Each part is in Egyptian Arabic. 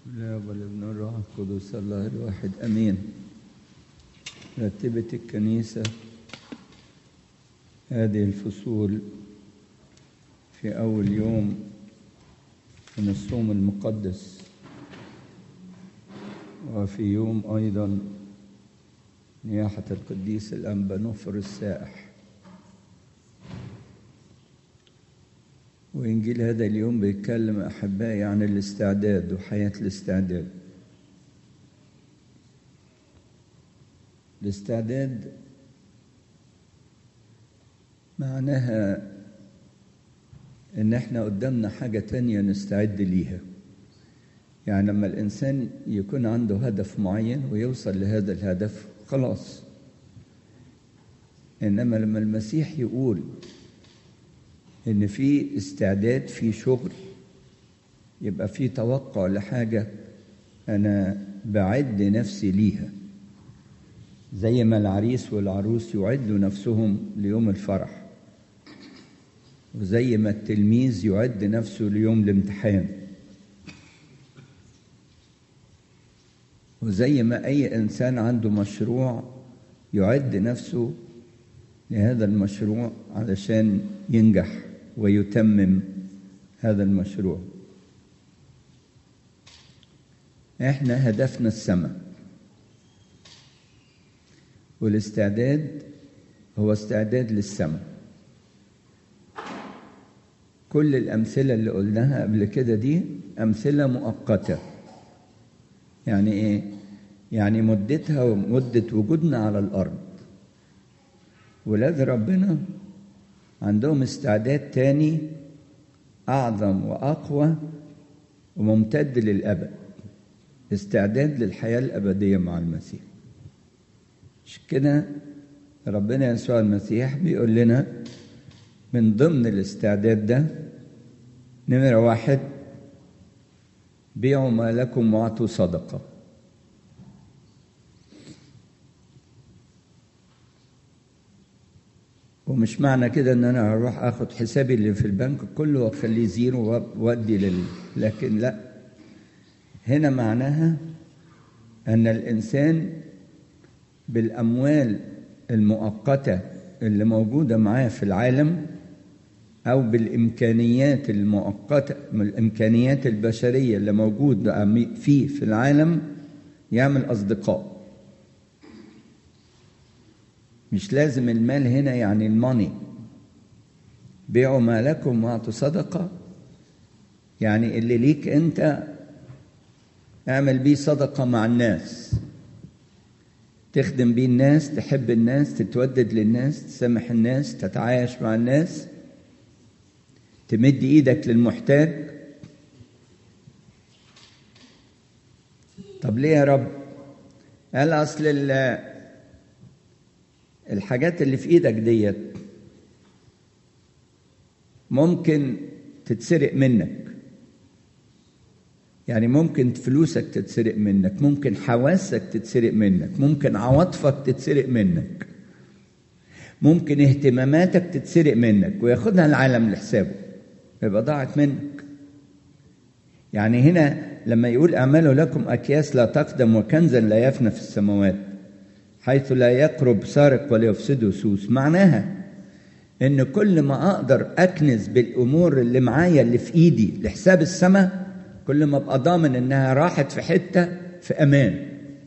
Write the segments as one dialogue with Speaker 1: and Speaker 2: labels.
Speaker 1: لا والابن الروح القدس الله الواحد امين رتبت الكنيسه هذه الفصول في اول يوم من الصوم المقدس وفي يوم ايضا نياحه القديس الانبا نفر السائح وإنجيل هذا اليوم بيتكلم أحبائي عن الاستعداد وحياة الاستعداد الاستعداد معناها إن إحنا قدامنا حاجة تانية نستعد ليها يعني لما الإنسان يكون عنده هدف معين ويوصل لهذا الهدف خلاص إنما لما المسيح يقول ان في استعداد في شغل يبقى في توقع لحاجه انا بعد نفسي ليها زي ما العريس والعروس يعدوا نفسهم ليوم الفرح وزي ما التلميذ يعد نفسه ليوم الامتحان وزي ما اي انسان عنده مشروع يعد نفسه لهذا المشروع علشان ينجح ويتمم هذا المشروع احنا هدفنا السماء والاستعداد هو استعداد للسماء كل الامثله اللي قلناها قبل كده دي امثله مؤقته يعني ايه يعني مدتها ومده وجودنا على الارض ولاد ربنا عندهم استعداد تاني أعظم وأقوى وممتد للأبد استعداد للحياة الأبدية مع المسيح مش كده ربنا يسوع المسيح بيقول لنا من ضمن الاستعداد ده نمرة واحد بيعوا ما لكم واعطوا صدقه ومش معنى كده ان انا هروح اخد حسابي اللي في البنك كله واخليه زيرو وادي لل لكن لا هنا معناها ان الانسان بالاموال المؤقته اللي موجوده معاه في العالم او بالامكانيات المؤقته الامكانيات البشريه اللي موجوده فيه في العالم يعمل اصدقاء مش لازم المال هنا يعني الماني بيعوا مالكم واعطوا صدقة يعني اللي ليك انت اعمل بيه صدقة مع الناس تخدم بيه الناس تحب الناس تتودد للناس تسامح الناس تتعايش مع الناس تمد ايدك للمحتاج طب ليه يا رب قال اصل الحاجات اللي في ايدك ديت ممكن تتسرق منك يعني ممكن فلوسك تتسرق منك ممكن حواسك تتسرق منك ممكن عواطفك تتسرق منك ممكن اهتماماتك تتسرق منك وياخدها العالم لحسابه يبقى ضاعت منك يعني هنا لما يقول اعملوا لكم اكياس لا تقدم وكنزا لا يفنى في السماوات حيث لا يقرب سارق ولا يفسده سوس معناها ان كل ما اقدر اكنز بالامور اللي معايا اللي في ايدي لحساب السماء كل ما ابقى ضامن انها راحت في حته في امان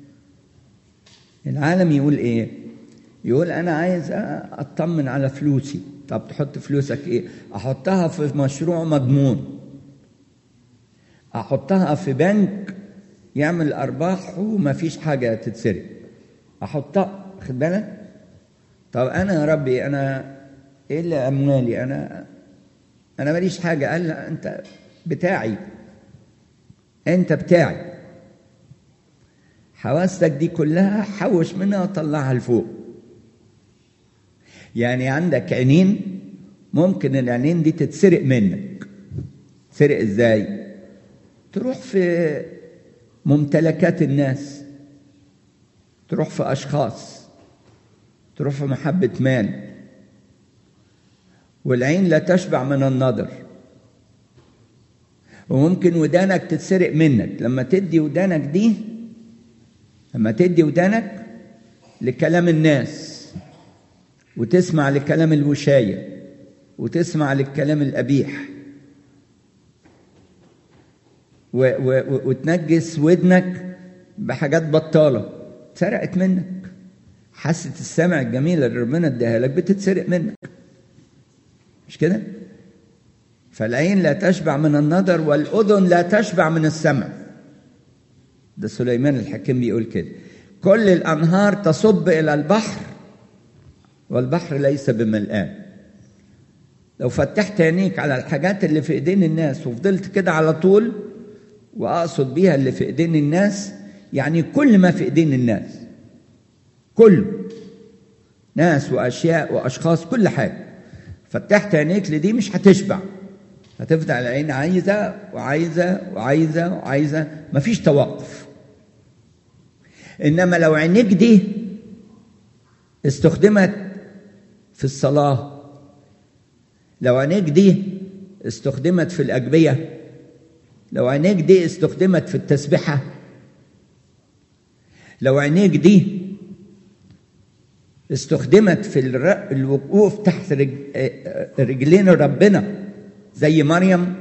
Speaker 1: العالم يقول ايه يقول انا عايز اطمن على فلوسي طب تحط فلوسك ايه احطها في مشروع مضمون احطها في بنك يعمل ارباح وما فيش حاجه تتسرق احطها خد بالك طب انا يا ربي انا ايه اللي اموالي انا انا ماليش حاجه قال لا انت بتاعي انت بتاعي حواستك دي كلها حوش منها وطلعها لفوق يعني عندك عينين ممكن العينين دي تتسرق منك تسرق ازاي تروح في ممتلكات الناس تروح في أشخاص تروح في محبة مال والعين لا تشبع من النظر وممكن ودانك تتسرق منك لما تدي ودانك دي لما تدي ودانك لكلام الناس وتسمع لكلام الوشاية وتسمع للكلام القبيح و و وتنجس ودنك بحاجات بطالة سرقت منك حاسة السمع الجميلة اللي ربنا اداها لك بتتسرق منك مش كده؟ فالعين لا تشبع من النظر والأذن لا تشبع من السمع ده سليمان الحكيم بيقول كده كل الأنهار تصب إلى البحر والبحر ليس بملآن لو فتحت عينيك على الحاجات اللي في ايدين الناس وفضلت كده على طول واقصد بيها اللي في ايدين الناس يعني كل ما في ايدين الناس كله ناس واشياء واشخاص كل حاجه فتحت عينيك لدي مش هتشبع هتفتح العين عايزه وعايزه وعايزه وعايزه مفيش توقف انما لو عينيك دي استخدمت في الصلاه لو عينيك دي استخدمت في الاجبيه لو عينيك دي استخدمت في التسبحه لو عينيك دي استخدمت في الوقوف تحت رجلين ربنا زي مريم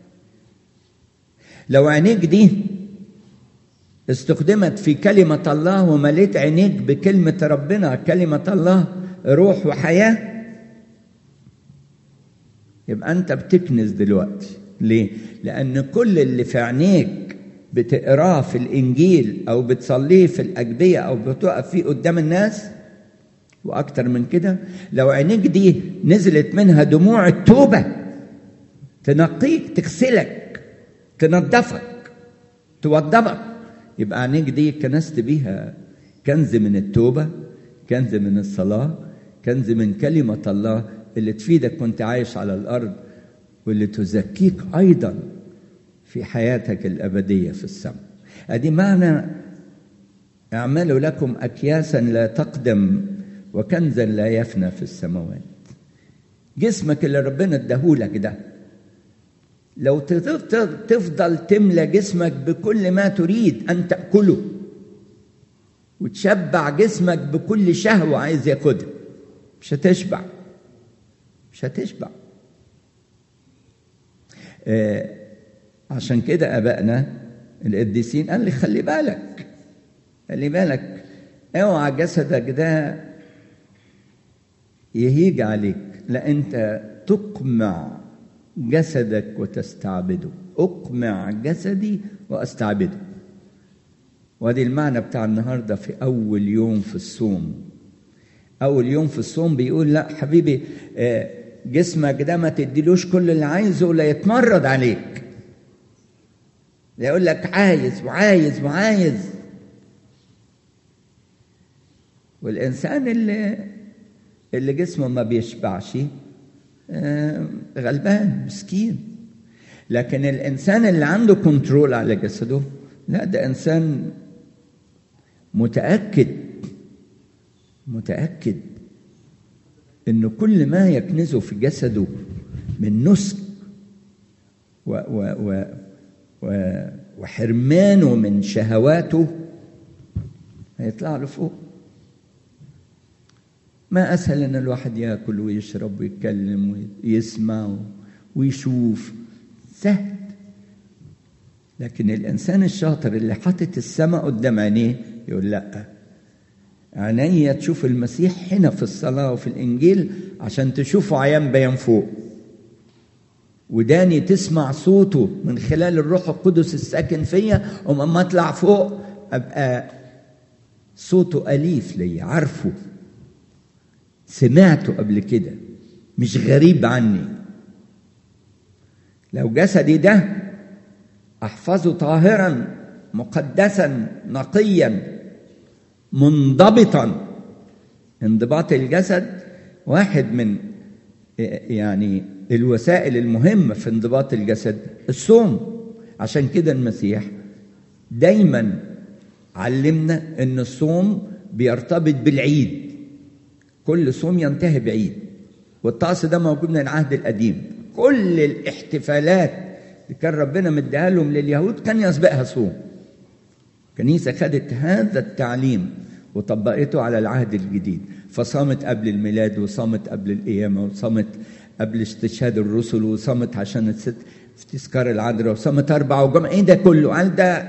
Speaker 1: لو عينيك دي استخدمت في كلمة الله ومليت عينيك بكلمة ربنا كلمة الله روح وحياة يبقى أنت بتكنز دلوقتي ليه؟ لأن كل اللي في عينيك بتقراه في الإنجيل أو بتصليه في الأجبية أو بتقف فيه قدام الناس وأكتر من كده لو عينيك دي نزلت منها دموع التوبة تنقيك تغسلك تنظفك توضبك يبقى عينيك دي كنست بيها كنز من التوبة كنز من الصلاة كنز من كلمة الله اللي تفيدك وانت عايش على الأرض واللي تزكيك أيضا في حياتك الأبدية في السماء أدي معنى اعملوا لكم أكياسا لا تقدم وكنزا لا يفنى في السماوات جسمك اللي ربنا اداهولك ده لو تفضل تملى جسمك بكل ما تريد ان تاكله وتشبع جسمك بكل شهوه عايز ياخدها مش هتشبع مش هتشبع آه عشان كده ابائنا القديسين قال لي خلي بالك خلي بالك اوعى جسدك ده يهيج عليك لا انت تقمع جسدك وتستعبده اقمع جسدي واستعبده وادي المعنى بتاع النهارده في اول يوم في الصوم اول يوم في الصوم بيقول لا حبيبي جسمك ده ما تديلوش كل اللي عايزه ولا يتمرد عليك يقول لك عايز وعايز وعايز والانسان اللي اللي جسمه ما بيشبعش غلبان مسكين لكن الانسان اللي عنده كنترول على جسده لا ده انسان متاكد متاكد انه كل ما يكنزه في جسده من نسك و و و و وحرمانه من شهواته هيطلع له فوق ما أسهل إن الواحد ياكل ويشرب ويتكلم ويسمع ويشوف سهل لكن الإنسان الشاطر اللي حاطط السماء قدام عينيه يقول لأ عينيا تشوف المسيح هنا في الصلاة وفي الإنجيل عشان تشوفه عيان بيان فوق وداني تسمع صوته من خلال الروح القدس الساكن فيا وما اطلع فوق ابقى صوته اليف ليا عارفه سمعته قبل كده مش غريب عني لو جسدي ده احفظه طاهرا مقدسا نقيا منضبطا انضباط الجسد واحد من يعني الوسائل المهمه في انضباط الجسد الصوم عشان كده المسيح دايما علمنا ان الصوم بيرتبط بالعيد كل صوم ينتهي بعيد والطقس ده موجود من العهد القديم كل الاحتفالات اللي كان ربنا مديها لهم لليهود كان يسبقها صوم الكنيسة خدت هذا التعليم وطبقته على العهد الجديد فصامت قبل الميلاد وصامت قبل القيامة وصامت قبل استشهاد الرسل وصامت عشان الست في تذكار العذراء وصامت أربعة وجمعة إيه ده كله قال ده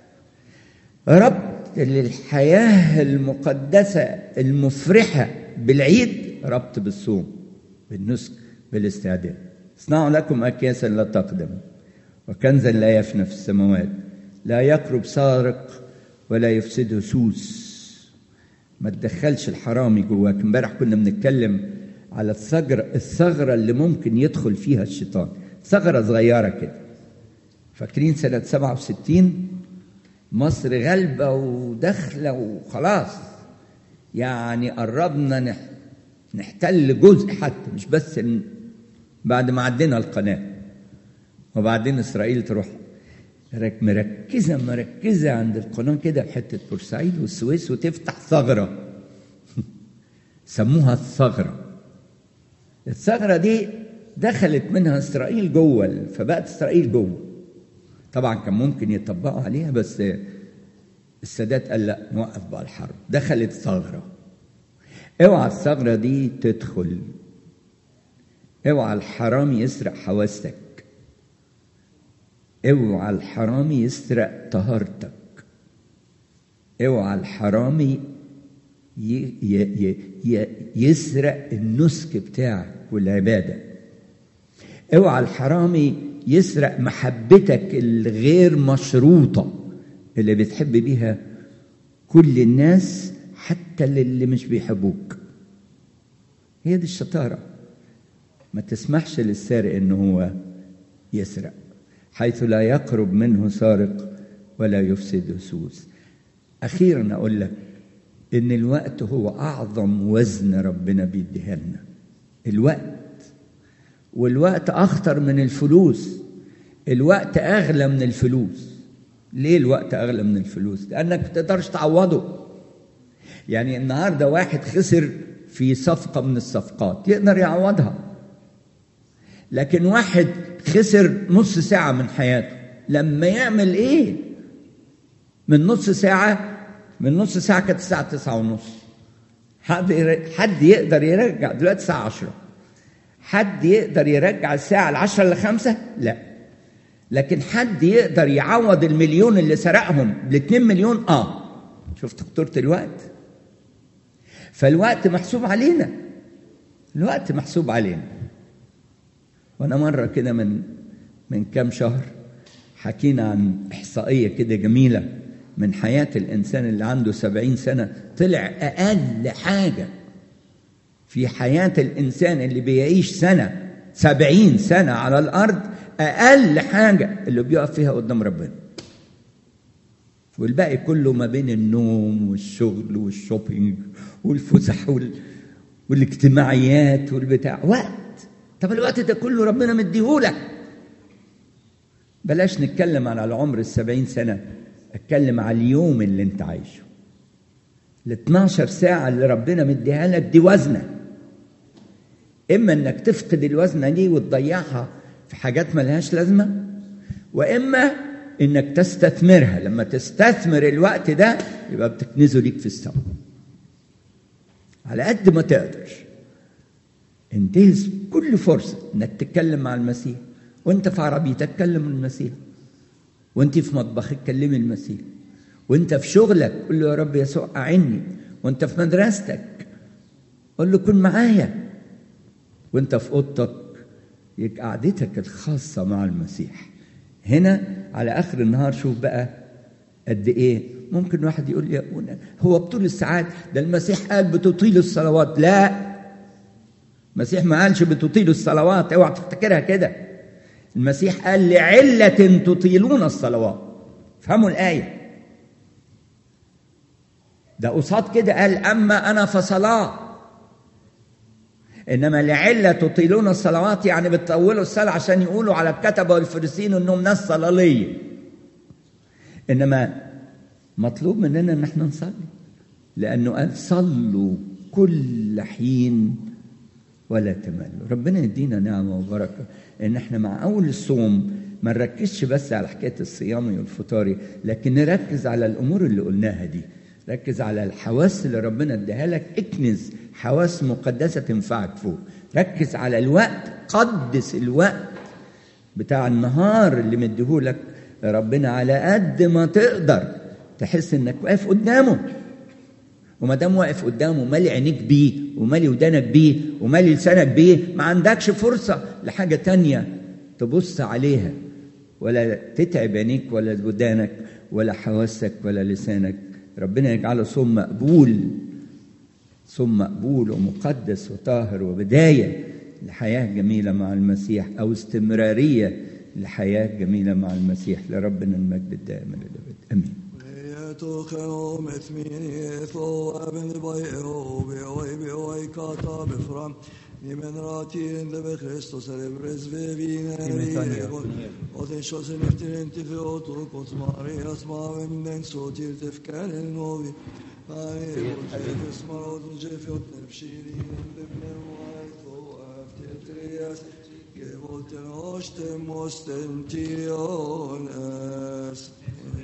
Speaker 1: ربط للحياة المقدسة المفرحة بالعيد ربط بالصوم بالنسك بالاستعداد اصنعوا لكم أكياسا لا تقدم وكنزا لا يفنى في السماوات لا يقرب سارق ولا يفسده سوس ما تدخلش الحرامي جواك امبارح كنا بنتكلم على الثغرة الثغرة اللي ممكن يدخل فيها الشيطان ثغرة صغيرة كده فاكرين سنة 67 مصر غالبة وداخلة وخلاص يعني قربنا نحتل جزء حتى مش بس بعد ما عدينا القناة وبعدين إسرائيل تروح مركزة مركزة عند القناة كده في حتة بورسعيد والسويس وتفتح ثغرة سموها الثغرة الثغرة دي دخلت منها إسرائيل جوه فبقت إسرائيل جوه طبعا كان ممكن يطبقوا عليها بس السادات قال لا نوقف بقى الحرب دخلت ثغرة اوعى الثغرة دي تدخل اوعى الحرامي يسرق حواستك اوعى الحرامي يسرق طهارتك اوعى الحرامي ي... ي... ي... يسرق النسك بتاعك والعبادة اوعى الحرامي يسرق محبتك الغير مشروطة اللي بتحب بيها كل الناس حتى اللي مش بيحبوك هي دي الشطارة ما تسمحش للسارق ان هو يسرق حيث لا يقرب منه سارق ولا يفسد سوس اخيرا اقول لك ان الوقت هو اعظم وزن ربنا بيديها لنا الوقت والوقت اخطر من الفلوس الوقت اغلى من الفلوس ليه الوقت اغلى من الفلوس لانك ما تقدرش تعوضه يعني النهارده واحد خسر في صفقه من الصفقات يقدر يعوضها لكن واحد خسر نص ساعة من حياته لما يعمل ايه من نص ساعة من نص ساعة كانت الساعة تسعة ونص حد حد يقدر يرجع دلوقتي الساعة عشرة حد يقدر يرجع الساعة العشرة لخمسة لا لكن حد يقدر يعوض المليون اللي سرقهم بالاتنين مليون اه شفت خطورة الوقت فالوقت محسوب علينا الوقت محسوب علينا وانا مره كده من من كام شهر حكينا عن احصائيه كده جميله من حياه الانسان اللي عنده سبعين سنه طلع اقل حاجه في حياه الانسان اللي بيعيش سنه سبعين سنه على الارض اقل حاجه اللي بيقف فيها قدام ربنا والباقي كله ما بين النوم والشغل والشوبينج والفسح وال... والاجتماعيات والبتاع وقت طب الوقت ده كله ربنا مديهولك بلاش نتكلم على العمر السبعين سنة اتكلم على اليوم اللي انت عايشه ال 12 ساعة اللي ربنا مديها لك دي وزنة إما إنك تفقد الوزنة دي وتضيعها في حاجات ملهاش لازمة وإما إنك تستثمرها لما تستثمر الوقت ده يبقى بتكنزه ليك في السماء على قد ما تقدر انتهز كل فرصة انك تتكلم مع المسيح وانت في عربيتك كلم المسيح وانت في مطبخك كلمي المسيح وانت في شغلك قول له يا رب يسوع اعني وانت في مدرستك قول له كن معايا وانت في اوضتك يبقى قعدتك الخاصة مع المسيح هنا على اخر النهار شوف بقى قد ايه ممكن واحد يقول لي هو بطول الساعات ده المسيح قال بتطيل الصلوات لا المسيح ما قالش بتطيلوا الصلوات اوعى تفتكرها كده المسيح قال لعلة تطيلون الصلوات فهموا الآية ده قصاد كده قال أما أنا فصلاة إنما لعلة تطيلون الصلوات يعني بتطولوا الصلاة عشان يقولوا على الكتبة والفريسين إنهم ناس صلالية إنما مطلوب مننا إن احنا نصلي لأنه قال صلوا كل حين ولا تملوا ربنا يدينا نعمة وبركة إن احنا مع أول الصوم ما نركزش بس على حكايه الصيامي والفطاري لكن نركز على الامور اللي قلناها دي ركز على الحواس اللي ربنا اداها لك اكنز حواس مقدسه تنفعك فوق ركز على الوقت قدس الوقت بتاع النهار اللي مديهولك ربنا على قد ما تقدر تحس انك واقف قدامه وما دام واقف قدامه مالي عينيك بيه ومالي ودانك بيه ومالي لسانك بيه ما عندكش فرصة لحاجة تانية تبص عليها ولا تتعب عينيك ولا ودانك ولا حواسك ولا لسانك ربنا يجعله صوم مقبول صوم مقبول ومقدس وطاهر وبداية لحياة جميلة مع المسيح أو استمرارية لحياة جميلة مع المسيح لربنا المجد الدائم للأبد آمين
Speaker 2: يتوخنو مثميني ثو ابن بيئو بيوي بيوي كاتا بفرام Nimen ratin de be Christus er bres ve vine og den sjås en efter en til fjot og kos Marias mavem den så til tefkaren novi Ai og til smarod og jefjot nefshiri den bner white og efter trias Gevolten osten mosten tiones